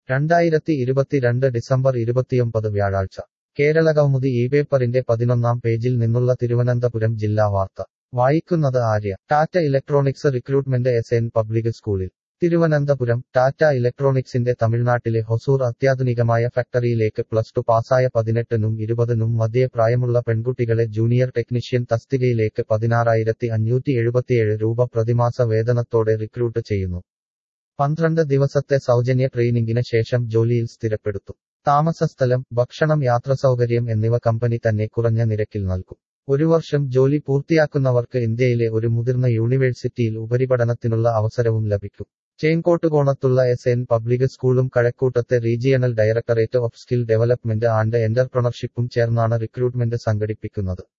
രണ്ടായിരത്തി ഇരുപത്തിരണ്ട് ഡിസംബർ ഇരുപത്തിയൊമ്പത് വ്യാഴാഴ്ച കേരളകൗമുദി ഈ പേപ്പറിന്റെ പതിനൊന്നാം പേജിൽ നിന്നുള്ള തിരുവനന്തപുരം ജില്ലാ വാർത്ത വായിക്കുന്നത് Arya Tata electronics recruitment S N public സ്കൂളിൽ തിരുവനന്തപുരം ടാറ്റ ഇലക്ട്രോണിക്സിന്റെ തമിഴ്നാട്ടിലെ ഹൊസൂർ അത്യാധുനികമായ ഫാക്ടറിയിലേക്ക് പ്ലസ് ടു പാസായ പതിനെട്ടിനും ഇരുപതിനും മധ്യേ പ്രായമുള്ള പെൺകുട്ടികളെ ജൂനിയർ ടെക്നീഷ്യൻ തസ്തികയിലേക്ക് പതിനാറായിരത്തി അഞ്ഞൂറ്റി എഴുപത്തിയേഴ് രൂപ പ്രതിമാസ വേതനത്തോടെ റിക്രൂട്ട് ചെയ്യുന്നു പന്ത്രണ്ട് ദിവസത്തെ സൗജന്യ ട്രെയിനിങ്ങിന് ശേഷം ജോലിയിൽ സ്ഥിരപ്പെടുത്തും താമസസ്ഥലം ഭക്ഷണം യാത്രസൗകര്യം എന്നിവ കമ്പനി തന്നെ കുറഞ്ഞ നിരക്കിൽ നൽകും ഒരു വർഷം ജോലി പൂർത്തിയാക്കുന്നവർക്ക് ഇന്ത്യയിലെ ഒരു മുതിർന്ന യൂണിവേഴ്സിറ്റിയിൽ ഉപരിപഠനത്തിനുള്ള അവസരവും ലഭിക്കും ചേങ്കോട്ടുകോണത്തുള്ള എസ് എൻ പബ്ലിക് സ്കൂളും കഴക്കൂട്ടത്തെ regional directorate of skill development and എന്റർപ്രണർഷിപ്പും ചേർന്നാണ് റിക്രൂട്ട്മെന്റ് സംഘടിപ്പിക്കുന്നത്